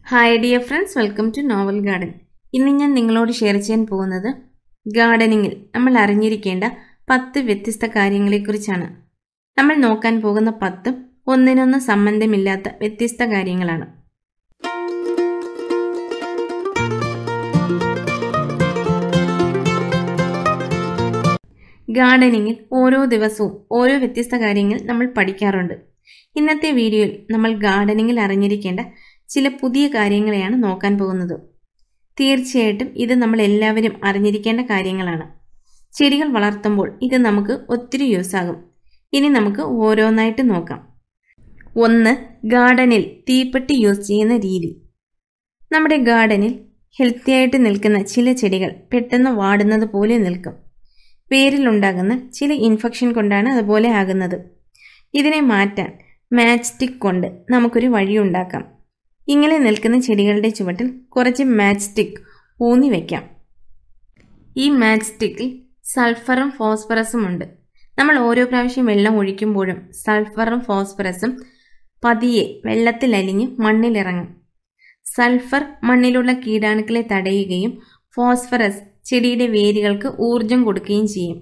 hi dear friends welcome to novel garden ഇന്ന് ഞാൻ നിങ്ങളോട് ഷെയർ ചെയ്യാൻ പോകുന്നത് ഗാർഡനിങ്ങിൽ നമ്മൾ അറിഞ്ഞിരിക്കേണ്ട പത്ത് വ്യത്യസ്ത കാര്യങ്ങളെക്കുറിച്ചാണ് നമ്മൾ നോക്കാൻ പോകുന്ന പത്തും ഒന്നിനൊന്ന് സംബന്ധമില്ലാത്ത വ്യത്യസ്ത കാര്യങ്ങളാണ് ഗാർഡനിങ്ങിൽ ഓരോ ദിവസവും ഓരോ വ്യത്യസ്ത കാര്യങ്ങൾ നമ്മൾ പഠിക്കാറുണ്ട് ഇന്നത്തെ വീഡിയോയിൽ നമ്മൾ ഗാർഡനിങ്ങിൽ അറിഞ്ഞിരിക്കേണ്ട ചില പുതിയ കാര്യങ്ങളെയാണ് നോക്കാൻ പോകുന്നത് തീർച്ചയായിട്ടും ഇത് നമ്മൾ എല്ലാവരും അറിഞ്ഞിരിക്കേണ്ട കാര്യങ്ങളാണ് ചെടികൾ വളർത്തുമ്പോൾ ഇത് നമുക്ക് ഒത്തിരി യൂസ് ആകും ഇനി നമുക്ക് ഓരോന്നായിട്ട് നോക്കാം ഒന്ന് ഗാർഡനിൽ തീപ്പെട്ടി യൂസ് ചെയ്യുന്ന രീതി നമ്മുടെ ഗാർഡനിൽ ഹെൽത്തി ആയിട്ട് നിൽക്കുന്ന ചില ചെടികൾ പെട്ടെന്ന് വാടുന്നത് പോലെ നിൽക്കും വേരിലുണ്ടാകുന്ന ചില ഇൻഫെക്ഷൻ കൊണ്ടാണ് അതുപോലെ ആകുന്നത് ഇതിനെ മാറ്റാൻ മാച്ച് സ്റ്റിക്ക് കൊണ്ട് നമുക്കൊരു വഴിയുണ്ടാക്കാം ഇങ്ങനെ നിൽക്കുന്ന ചെടികളുടെ ചുവട്ടിൽ കുറച്ച് മാച്ച് സ്റ്റിക്ക് ഊന്നി വയ്ക്കാം ഈ മാച്ച് സ്റ്റിക്കിൽ സൾഫറും ഫോസ്ഫറസും ഉണ്ട് നമ്മൾ ഓരോ പ്രാവശ്യം വെള്ളം ഒഴിക്കുമ്പോഴും സൾഫറും ഫോസ്ഫറസും പതിയെ വെള്ളത്തിൽ അലിഞ്ഞ് മണ്ണിലിറങ്ങും സൾഫർ മണ്ണിലുള്ള കീടാണുക്കളെ തടയുകയും ഫോസ്ഫറസ് ചെടിയുടെ വേരുകൾക്ക് ഊർജം കൊടുക്കുകയും ചെയ്യും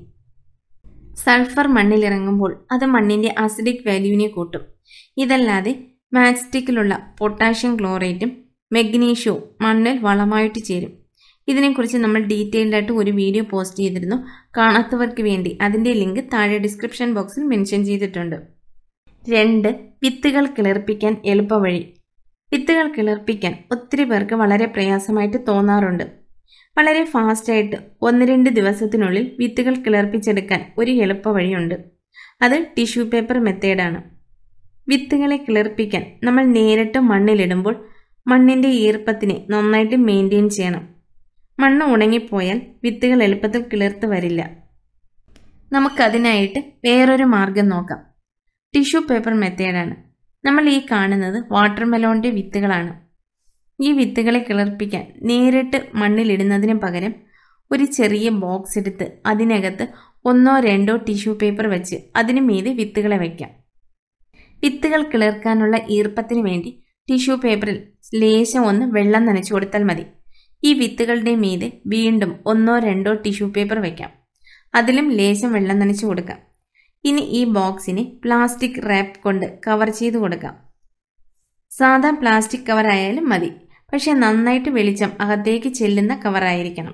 സൾഫർ മണ്ണിലിറങ്ങുമ്പോൾ അത് മണ്ണിന്റെ അസിഡിക് വാല്യൂവിനെ കൂട്ടും ഇതല്ലാതെ മാറ്റ്സ്റ്റിക്കിലുള്ള പൊട്ടാഷ്യം ക്ലോറേറ്റും മെഗ്നീഷ്യവും മണ്ണിൽ വളമായിട്ട് ചേരും ഇതിനെക്കുറിച്ച് നമ്മൾ ഡീറ്റെയിൽഡ് ആയിട്ട് ഒരു വീഡിയോ പോസ്റ്റ് ചെയ്തിരുന്നു കാണാത്തവർക്ക് വേണ്ടി അതിൻ്റെ ലിങ്ക് താഴെ ഡിസ്ക്രിപ്ഷൻ ബോക്സിൽ മെൻഷൻ ചെയ്തിട്ടുണ്ട് രണ്ട് വിത്തുകൾ കിളിർപ്പിക്കാൻ എളുപ്പവഴി വിത്തുകൾ കിളിർപ്പിക്കാൻ ഒത്തിരി പേർക്ക് വളരെ പ്രയാസമായിട്ട് തോന്നാറുണ്ട് വളരെ ഫാസ്റ്റായിട്ട് ഒന്ന് രണ്ട് ദിവസത്തിനുള്ളിൽ വിത്തുകൾ കിളിർപ്പിച്ചെടുക്കാൻ ഒരു എളുപ്പവഴിയുണ്ട് അത് ടിഷ്യൂ പേപ്പർ മെത്തേഡാണ് വിത്തുകളെ കിളിർപ്പിക്കാൻ നമ്മൾ നേരിട്ട് മണ്ണിലിടുമ്പോൾ മണ്ണിൻ്റെ ഈർപ്പത്തിനെ നന്നായിട്ട് മെയിൻറ്റെയിൻ ചെയ്യണം മണ്ണ് ഉണങ്ങിപ്പോയാൽ വിത്തുകൾ എളുപ്പത്തിൽ കിളിർത്ത് വരില്ല നമുക്കതിനായിട്ട് വേറൊരു മാർഗം നോക്കാം ടിഷ്യൂ പേപ്പർ മെത്തേഡാണ് നമ്മൾ ഈ കാണുന്നത് വാട്ടർമെലോണിൻ്റെ വിത്തുകളാണ് ഈ വിത്തുകളെ കിളിർപ്പിക്കാൻ നേരിട്ട് മണ്ണിലിടുന്നതിന് പകരം ഒരു ചെറിയ ബോക്സ് എടുത്ത് അതിനകത്ത് ഒന്നോ രണ്ടോ ടിഷ്യൂ പേപ്പർ വെച്ച് അതിനു മീതെ വിത്തുകളെ വയ്ക്കാം വിത്തുകൾ കിളിർക്കാനുള്ള ഈർപ്പത്തിന് വേണ്ടി ടിഷ്യൂ പേപ്പറിൽ ലേശം ഒന്ന് വെള്ളം നനച്ചു കൊടുത്താൽ മതി ഈ വിത്തുകളുടെ മീതെ വീണ്ടും ഒന്നോ രണ്ടോ ടിഷ്യൂ പേപ്പർ വയ്ക്കാം അതിലും ലേശം വെള്ളം നനച്ചു കൊടുക്കാം ഇനി ഈ ബോക്സിനെ പ്ലാസ്റ്റിക് റാപ്പ് കൊണ്ട് കവർ ചെയ്ത് കൊടുക്കാം സാധാ പ്ലാസ്റ്റിക് കവർ ആയാലും മതി പക്ഷെ നന്നായിട്ട് വെളിച്ചം അകത്തേക്ക് ചെല്ലുന്ന കവറായിരിക്കണം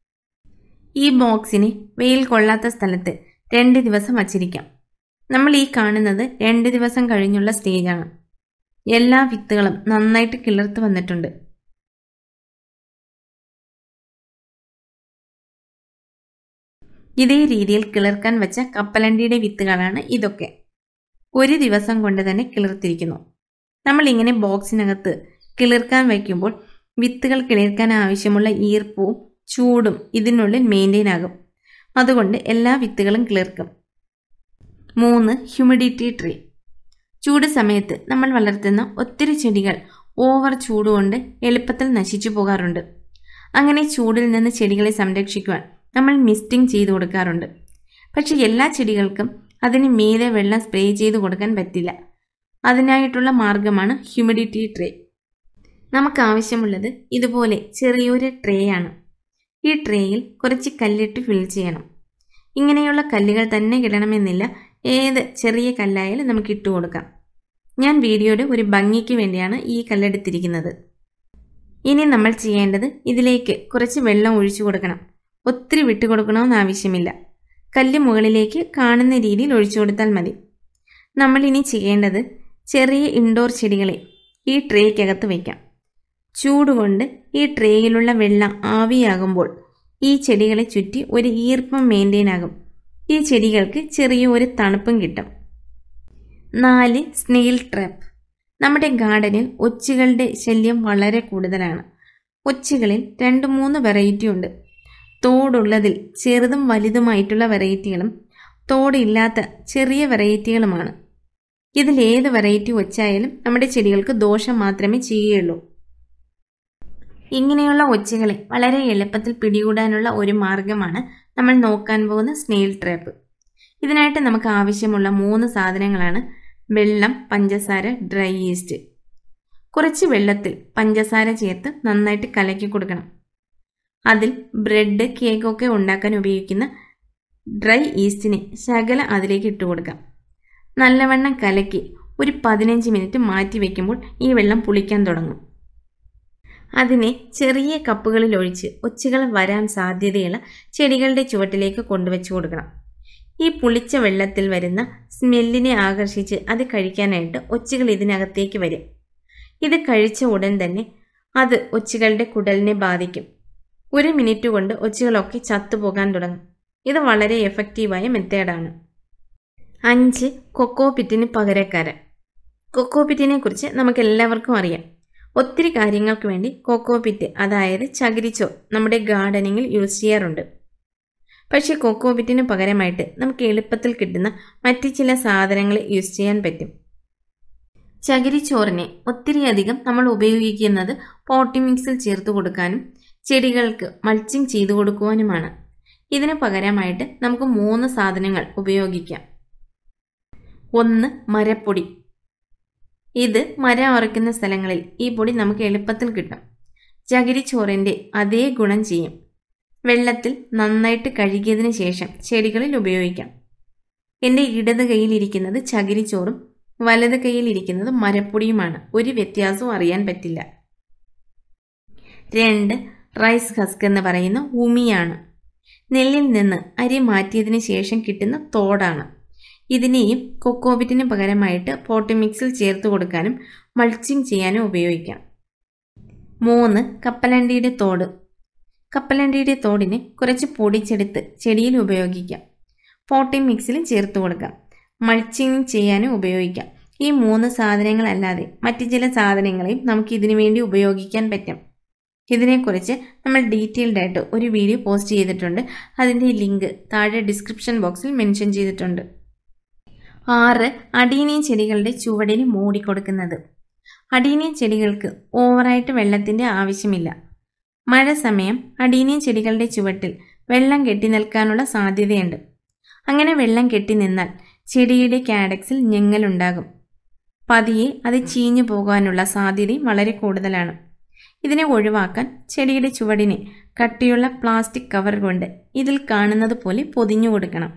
ഈ ബോക്സിനെ വെയിൽ കൊള്ളാത്ത സ്ഥലത്ത് രണ്ട് ദിവസം വച്ചിരിക്കാം നമ്മൾ ഈ കാണുന്നത് രണ്ട് ദിവസം കഴിഞ്ഞുള്ള സ്റ്റേജാണ് എല്ലാ വിത്തുകളും നന്നായിട്ട് കിളിർത്ത് വന്നിട്ടുണ്ട് ഇതേ രീതിയിൽ കിളിർക്കാൻ വെച്ച കപ്പലണ്ടിയുടെ വിത്തുകളാണ് ഇതൊക്കെ ഒരു ദിവസം കൊണ്ട് തന്നെ കിളിർത്തിരിക്കുന്നു നമ്മൾ ഇങ്ങനെ ബോക്സിനകത്ത് കിളിർക്കാൻ വയ്ക്കുമ്പോൾ വിത്തുകൾ കിളിർക്കാൻ ആവശ്യമുള്ള ഈർപ്പവും ചൂടും ഇതിനുള്ളിൽ മെയിൻറ്റെയിൻ ആകും അതുകൊണ്ട് എല്ലാ വിത്തുകളും കിളിർക്കും മൂന്ന് ഹ്യൂമിഡിറ്റി ട്രീ ചൂട് സമയത്ത് നമ്മൾ വളർത്തുന്ന ഒത്തിരി ചെടികൾ ഓവർ ചൂടുകൊണ്ട് എളുപ്പത്തിൽ നശിച്ചു പോകാറുണ്ട് അങ്ങനെ ചൂടിൽ നിന്ന് ചെടികളെ സംരക്ഷിക്കുവാൻ നമ്മൾ മിസ്റ്റിംഗ് ചെയ്തു കൊടുക്കാറുണ്ട് പക്ഷെ എല്ലാ ചെടികൾക്കും അതിന് മീതെ വെള്ളം സ്പ്രേ ചെയ്ത് കൊടുക്കാൻ പറ്റില്ല അതിനായിട്ടുള്ള മാർഗമാണ് ഹ്യൂമിഡിറ്റി ട്രേ നമുക്ക് ആവശ്യമുള്ളത് ഇതുപോലെ ചെറിയൊരു ട്രേ ആണ് ഈ ട്രേയിൽ കുറച്ച് കല്ലിട്ട് ഫിൽ ചെയ്യണം ഇങ്ങനെയുള്ള കല്ലുകൾ തന്നെ കിടണമെന്നില്ല ഏത് ചെറിയ കല്ലായാലും നമുക്ക് ഇട്ട് കൊടുക്കാം ഞാൻ വീഡിയോയുടെ ഒരു ഭംഗിക്ക് വേണ്ടിയാണ് ഈ കല്ലെടുത്തിരിക്കുന്നത് ഇനി നമ്മൾ ചെയ്യേണ്ടത് ഇതിലേക്ക് കുറച്ച് വെള്ളം ഒഴിച്ചു കൊടുക്കണം ഒത്തിരി വിട്ടു കൊടുക്കണമെന്ന് ആവശ്യമില്ല കല്ല് മുകളിലേക്ക് കാണുന്ന രീതിയിൽ ഒഴിച്ചു കൊടുത്താൽ മതി നമ്മൾ ഇനി ചെയ്യേണ്ടത് ചെറിയ ഇൻഡോർ ചെടികളെ ഈ ട്രേക്കകത്ത് വയ്ക്കാം ചൂടുകൊണ്ട് ഈ ട്രേയിലുള്ള വെള്ളം ആവിയാകുമ്പോൾ ഈ ചെടികളെ ചുറ്റി ഒരു ഈർപ്പം മെയിൻറ്റെയിൻ ആകും ഈ ചെടികൾക്ക് ചെറിയ ഒരു തണുപ്പും കിട്ടും നാല് സ്നെയിൽ ട്രാപ്പ് നമ്മുടെ ഗാർഡനിൽ ഒച്ചുകളുടെ ശല്യം വളരെ കൂടുതലാണ് ഒച്ചുകളിൽ രണ്ട് മൂന്ന് വെറൈറ്റി ഉണ്ട് തോടുള്ളതിൽ ചെറുതും വലുതുമായിട്ടുള്ള വെറൈറ്റികളും തോടില്ലാത്ത ചെറിയ വെറൈറ്റികളുമാണ് ഇതിൽ ഏത് വെറൈറ്റി ഒച്ചായാലും നമ്മുടെ ചെടികൾക്ക് ദോഷം മാത്രമേ ചെയ്യുകയുള്ളൂ ഇങ്ങനെയുള്ള ഒച്ചകളെ വളരെ എളുപ്പത്തിൽ പിടികൂടാനുള്ള ഒരു മാർഗമാണ് നമ്മൾ നോക്കാൻ പോകുന്ന സ്നെയിൽ ട്രാപ്പ് ഇതിനായിട്ട് നമുക്ക് ആവശ്യമുള്ള മൂന്ന് സാധനങ്ങളാണ് വെള്ളം പഞ്ചസാര ഡ്രൈ ഈസ്റ്റ് കുറച്ച് വെള്ളത്തിൽ പഞ്ചസാര ചേർത്ത് നന്നായിട്ട് കലക്കി കൊടുക്കണം അതിൽ ബ്രെഡ് കേക്കൊക്കെ ഉണ്ടാക്കാൻ ഉപയോഗിക്കുന്ന ഡ്രൈ ഈസ്റ്റിനെ ശകല അതിലേക്ക് ഇട്ട് കൊടുക്കാം നല്ലവണ്ണം കലക്കി ഒരു പതിനഞ്ച് മിനിറ്റ് മാറ്റി വയ്ക്കുമ്പോൾ ഈ വെള്ളം പുളിക്കാൻ തുടങ്ങും അതിനെ ചെറിയ കപ്പുകളിൽ ഒഴിച്ച് ഒച്ചുകൾ വരാൻ സാധ്യതയുള്ള ചെടികളുടെ ചുവട്ടിലേക്ക് കൊണ്ടുവച്ച് കൊടുക്കണം ഈ പുളിച്ച വെള്ളത്തിൽ വരുന്ന സ്മെല്ലിനെ ആകർഷിച്ച് അത് കഴിക്കാനായിട്ട് ഒച്ചുകൾ ഇതിനകത്തേക്ക് വരും ഇത് കഴിച്ച ഉടൻ തന്നെ അത് ഒച്ചുകളുടെ കുടലിനെ ബാധിക്കും ഒരു മിനിറ്റ് കൊണ്ട് ഒച്ചുകളൊക്കെ ചത്തുപോകാൻ തുടങ്ങും ഇത് വളരെ എഫക്റ്റീവായ മെത്തേഡാണ് അഞ്ച് കൊക്കോ പിറ്റിന് പകരക്കാരൻ കൊക്കോ പിറ്റിനെ കുറിച്ച് നമുക്ക് എല്ലാവർക്കും അറിയാം ഒത്തിരി കാര്യങ്ങൾക്ക് വേണ്ടി കൊക്കോ പിറ്റ് അതായത് ചകിരിച്ചോ നമ്മുടെ ഗാർഡനിങ്ങിൽ യൂസ് ചെയ്യാറുണ്ട് പക്ഷേ കൊക്കോ പിറ്റിന് പകരമായിട്ട് നമുക്ക് എളുപ്പത്തിൽ കിട്ടുന്ന മറ്റ് ചില സാധനങ്ങൾ യൂസ് ചെയ്യാൻ പറ്റും ചകിരിച്ചോറിനെ ഒത്തിരിയധികം നമ്മൾ ഉപയോഗിക്കുന്നത് പോട്ടി മിക്സിൽ ചേർത്ത് കൊടുക്കാനും ചെടികൾക്ക് മൾച്ചിങ് ചെയ്തു കൊടുക്കുവാനുമാണ് ഇതിന് പകരമായിട്ട് നമുക്ക് മൂന്ന് സാധനങ്ങൾ ഉപയോഗിക്കാം ഒന്ന് മരപ്പൊടി ഇത് മരം അറക്കുന്ന സ്ഥലങ്ങളിൽ ഈ പൊടി നമുക്ക് എളുപ്പത്തിൽ കിട്ടും ചകിരിച്ചോറിൻ്റെ അതേ ഗുണം ചെയ്യും വെള്ളത്തിൽ നന്നായിട്ട് കഴുകിയതിന് ശേഷം ചെടികളിൽ ഉപയോഗിക്കാം എൻ്റെ ഇടത് കൈയിലിരിക്കുന്നത് ചകിരിച്ചോറും വലത് കൈയിലിരിക്കുന്നത് മരപ്പൊടിയുമാണ് ഒരു വ്യത്യാസവും അറിയാൻ പറ്റില്ല രണ്ട് റൈസ് ഹസ്ക് എന്ന് പറയുന്ന ഉമിയാണ് നെല്ലിൽ നിന്ന് അരി മാറ്റിയതിന് ശേഷം കിട്ടുന്ന തോടാണ് ഇതിനെയും കൊക്കോബിറ്റിന് പകരമായിട്ട് പോട്ടി മിക്സിൽ ചേർത്ത് കൊടുക്കാനും മൾച്ചിങ് ചെയ്യാനും ഉപയോഗിക്കാം മൂന്ന് കപ്പലണ്ടിയുടെ തോട് കപ്പലണ്ടിയുടെ തോടിനെ കുറച്ച് പൊടിച്ചെടുത്ത് ചെടിയിൽ ഉപയോഗിക്കാം പോട്ടി മിക്സിൽ ചേർത്ത് കൊടുക്കാം മൾച്ചിങ് ചെയ്യാനും ഉപയോഗിക്കാം ഈ മൂന്ന് സാധനങ്ങളല്ലാതെ മറ്റു ചില സാധനങ്ങളെയും നമുക്ക് ഇതിനു വേണ്ടി ഉപയോഗിക്കാൻ പറ്റും ഇതിനെക്കുറിച്ച് നമ്മൾ ഡീറ്റെയിൽഡ് ആയിട്ട് ഒരു വീഡിയോ പോസ്റ്റ് ചെയ്തിട്ടുണ്ട് അതിൻ്റെ ലിങ്ക് താഴെ ഡിസ്ക്രിപ്ഷൻ ബോക്സിൽ മെൻഷൻ ചെയ്തിട്ടുണ്ട് ആറ് അടീനിയം ചെടികളുടെ ചുവടിന് മൂടിക്കൊടുക്കുന്നത് അടീനിയം ചെടികൾക്ക് ഓവറായിട്ട് വെള്ളത്തിൻ്റെ ആവശ്യമില്ല മഴ സമയം അടീനിയം ചെടികളുടെ ചുവട്ടിൽ വെള്ളം കെട്ടി നിൽക്കാനുള്ള സാധ്യതയുണ്ട് അങ്ങനെ വെള്ളം കെട്ടി നിന്നാൽ ചെടിയുടെ കാഡക്സിൽ ഞെങ്ങലുണ്ടാകും പതിയെ അത് ചീഞ്ഞു പോകാനുള്ള സാധ്യതയും വളരെ കൂടുതലാണ് ഇതിനെ ഒഴിവാക്കാൻ ചെടിയുടെ ചുവടിനെ കട്ടിയുള്ള പ്ലാസ്റ്റിക് കവർ കൊണ്ട് ഇതിൽ കാണുന്നത് പോലെ പൊതിഞ്ഞു കൊടുക്കണം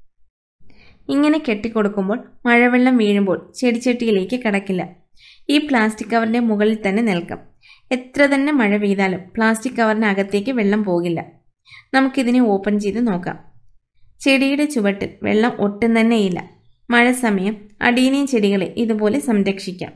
ഇങ്ങനെ കെട്ടിക്കൊടുക്കുമ്പോൾ മഴവെള്ളം വീഴുമ്പോൾ ചെടിച്ചട്ടിയിലേക്ക് കടക്കില്ല ഈ പ്ലാസ്റ്റിക് കവറിൻ്റെ മുകളിൽ തന്നെ നിൽക്കും എത്ര തന്നെ മഴ പെയ്താലും പ്ലാസ്റ്റിക് കവറിനകത്തേക്ക് വെള്ളം പോകില്ല നമുക്കിതിനെ ഓപ്പൺ ചെയ്ത് നോക്കാം ചെടിയുടെ ചുവട്ടിൽ വെള്ളം ഒട്ടും തന്നെയില്ല മഴ സമയം അടീനിയം ചെടികളെ ഇതുപോലെ സംരക്ഷിക്കാം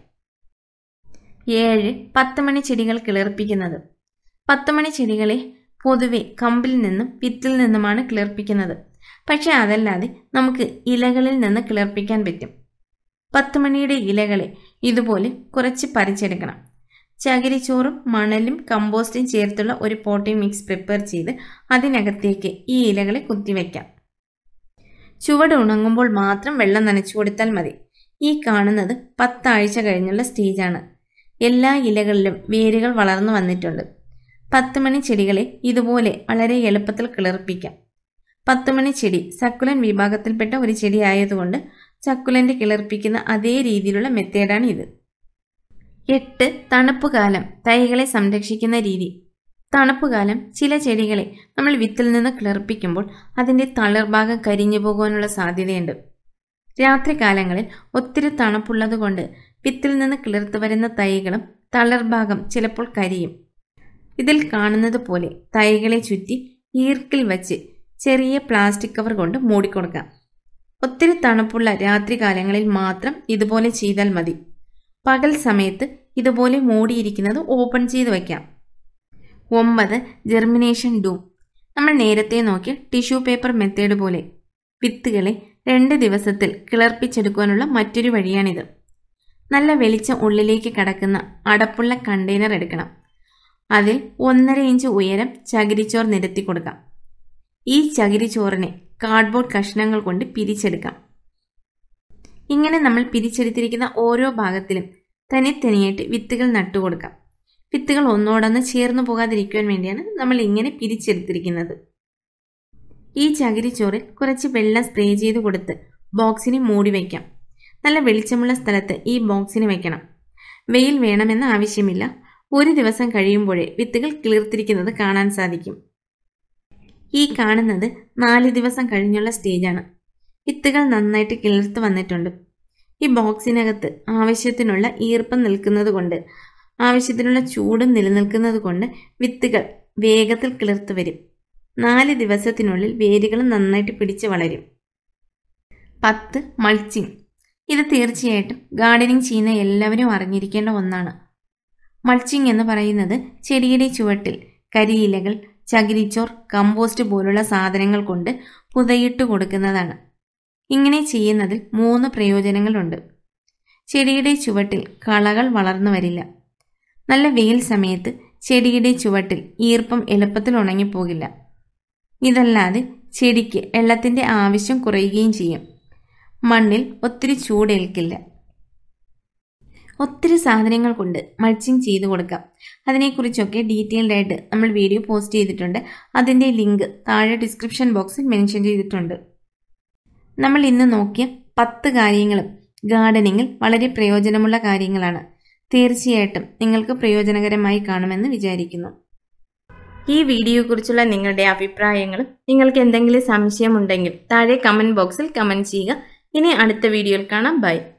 ഏഴ് പത്ത് മണി ചെടികൾ കിളിർപ്പിക്കുന്നത് പത്ത് മണി ചെടികളെ പൊതുവെ കമ്പിൽ നിന്നും വിത്തിൽ നിന്നുമാണ് കിളിർപ്പിക്കുന്നത് പക്ഷെ അതല്ലാതെ നമുക്ക് ഇലകളിൽ നിന്ന് കിളിർപ്പിക്കാൻ പറ്റും പത്ത് മണിയുടെ ഇലകളെ ഇതുപോലെ കുറച്ച് പറിച്ചെടുക്കണം ചകിരിച്ചോറും മണലും കമ്പോസ്റ്റും ചേർത്തുള്ള ഒരു പോട്ടി മിക്സ് പ്രിപ്പയർ ചെയ്ത് അതിനകത്തേക്ക് ഈ ഇലകളെ കുത്തിവെക്കാം ചുവട് ഉണങ്ങുമ്പോൾ മാത്രം വെള്ളം നനച്ചു കൊടുത്താൽ മതി ഈ കാണുന്നത് പത്താഴ്ച കഴിഞ്ഞുള്ള സ്റ്റേജാണ് എല്ലാ ഇലകളിലും വേരുകൾ വളർന്നു വന്നിട്ടുണ്ട് പത്ത് മണി ചെടികളെ ഇതുപോലെ വളരെ എളുപ്പത്തിൽ കിളിർപ്പിക്കാം പത്ത് മണി ചെടി സക്കുലൻ വിഭാഗത്തിൽപ്പെട്ട ഒരു ചെടി ആയതുകൊണ്ട് ചക്കുലൻ്റെ കിളിർപ്പിക്കുന്ന അതേ രീതിയിലുള്ള മെത്തേഡാണ് ഇത് എട്ട് തണുപ്പ് കാലം തൈകളെ സംരക്ഷിക്കുന്ന രീതി തണുപ്പ് കാലം ചില ചെടികളെ നമ്മൾ വിത്തിൽ നിന്ന് കിളിർപ്പിക്കുമ്പോൾ അതിൻ്റെ തളിർഭാഗം കരിഞ്ഞു പോകാനുള്ള സാധ്യതയുണ്ട് രാത്രികാലങ്ങളിൽ ഒത്തിരി തണുപ്പുള്ളത് കൊണ്ട് വിത്തിൽ നിന്ന് കിളിർത്ത് വരുന്ന തൈകളും തളിർഭാഗം ചിലപ്പോൾ കരിയും ഇതിൽ കാണുന്നത് പോലെ തൈകളെ ചുറ്റി ഈർക്കിൽ വച്ച് ചെറിയ പ്ലാസ്റ്റിക് കവർ കൊണ്ട് മൂടിക്കൊടുക്കാം ഒത്തിരി തണുപ്പുള്ള രാത്രികാലങ്ങളിൽ മാത്രം ഇതുപോലെ ചെയ്താൽ മതി പകൽ സമയത്ത് ഇതുപോലെ മൂടിയിരിക്കുന്നത് ഓപ്പൺ ചെയ്ത് വയ്ക്കാം ഒമ്പത് ജെർമിനേഷൻ ഡൂം നമ്മൾ നേരത്തെ നോക്കിയ ടിഷ്യൂ പേപ്പർ മെത്തേഡ് പോലെ വിത്തുകളെ രണ്ട് ദിവസത്തിൽ കിളർപ്പിച്ചെടുക്കുവാനുള്ള മറ്റൊരു വഴിയാണിത് നല്ല വെളിച്ചം ഉള്ളിലേക്ക് കടക്കുന്ന അടപ്പുള്ള കണ്ടെയ്നർ എടുക്കണം അതിൽ ഒന്നര ഇഞ്ച് ഉയരം ചകിരിച്ചോർ നിരത്തി കൊടുക്കാം ഈ ചകിരിച്ചോറിനെ കാർഡ്ബോർഡ് കഷ്ണങ്ങൾ കൊണ്ട് പിരിച്ചെടുക്കാം ഇങ്ങനെ നമ്മൾ പിരിച്ചെടുത്തിരിക്കുന്ന ഓരോ ഭാഗത്തിലും തനിത്തനിയായിട്ട് വിത്തുകൾ നട്ടുകൊടുക്കാം വിത്തുകൾ ഒന്നോടൊന്ന് ചേർന്നു പോകാതിരിക്കുവാൻ വേണ്ടിയാണ് നമ്മൾ ഇങ്ങനെ പിരിച്ചെടുത്തിരിക്കുന്നത് ഈ ചകിരിച്ചോറിൽ കുറച്ച് വെള്ളം സ്പ്രേ ചെയ്ത് കൊടുത്ത് ബോക്സിനെ മൂടി വയ്ക്കാം നല്ല വെളിച്ചമുള്ള സ്ഥലത്ത് ഈ ബോക്സിന് വയ്ക്കണം വെയിൽ വേണമെന്ന് ആവശ്യമില്ല ഒരു ദിവസം കഴിയുമ്പോഴേ വിത്തുകൾ കിളിർത്തിരിക്കുന്നത് കാണാൻ സാധിക്കും ഈ കാണുന്നത് നാല് ദിവസം കഴിഞ്ഞുള്ള സ്റ്റേജാണ് വിത്തുകൾ നന്നായിട്ട് കിളിർത്ത് വന്നിട്ടുണ്ട് ഈ ബോക്സിനകത്ത് ആവശ്യത്തിനുള്ള ഈർപ്പം നിൽക്കുന്നത് കൊണ്ട് ആവശ്യത്തിനുള്ള ചൂടും നിലനിൽക്കുന്നത് കൊണ്ട് വിത്തുകൾ വേഗത്തിൽ കിളിർത്ത് വരും നാല് ദിവസത്തിനുള്ളിൽ വേരുകൾ നന്നായിട്ട് പിടിച്ച് വളരും പത്ത് മൾച്ചിങ് ഇത് തീർച്ചയായിട്ടും ഗാർഡനിങ് ചെയ്യുന്ന എല്ലാവരും അറിഞ്ഞിരിക്കേണ്ട ഒന്നാണ് മൾച്ചിങ് എന്ന് പറയുന്നത് ചെടിയുടെ ചുവട്ടിൽ കരിയിലകൾ ചകിരിച്ചോർ കമ്പോസ്റ്റ് പോലുള്ള സാധനങ്ങൾ കൊണ്ട് പുതയിട്ട് കൊടുക്കുന്നതാണ് ഇങ്ങനെ ചെയ്യുന്നതിൽ മൂന്ന് പ്രയോജനങ്ങളുണ്ട് ചെടിയുടെ ചുവട്ടിൽ കളകൾ വളർന്നു വരില്ല നല്ല വെയിൽ സമയത്ത് ചെടിയുടെ ചുവട്ടിൽ ഈർപ്പം എളുപ്പത്തിൽ ഉണങ്ങിപ്പോകില്ല ഇതല്ലാതെ ചെടിക്ക് വെള്ളത്തിൻ്റെ ആവശ്യം കുറയുകയും ചെയ്യും മണ്ണിൽ ഒത്തിരി ചൂടേൽക്കില്ല ഒത്തിരി സാധനങ്ങൾ കൊണ്ട് മൾച്ചിങ് ചെയ്തു കൊടുക്കാം അതിനെക്കുറിച്ചൊക്കെ ഡീറ്റെയിൽഡ് ആയിട്ട് നമ്മൾ വീഡിയോ പോസ്റ്റ് ചെയ്തിട്ടുണ്ട് അതിൻ്റെ ലിങ്ക് താഴെ ഡിസ്ക്രിപ്ഷൻ ബോക്സിൽ മെൻഷൻ ചെയ്തിട്ടുണ്ട് നമ്മൾ ഇന്ന് നോക്കിയ പത്ത് കാര്യങ്ങളും ഗാർഡനിങ്ങിൽ വളരെ പ്രയോജനമുള്ള കാര്യങ്ങളാണ് തീർച്ചയായിട്ടും നിങ്ങൾക്ക് പ്രയോജനകരമായി കാണുമെന്ന് വിചാരിക്കുന്നു ഈ വീഡിയോയെക്കുറിച്ചുള്ള നിങ്ങളുടെ അഭിപ്രായങ്ങളും നിങ്ങൾക്ക് എന്തെങ്കിലും സംശയമുണ്ടെങ്കിൽ താഴെ കമൻറ്റ് ബോക്സിൽ കമൻറ്റ് ചെയ്യുക ഇനി അടുത്ത വീഡിയോയിൽ കാണാം ബൈ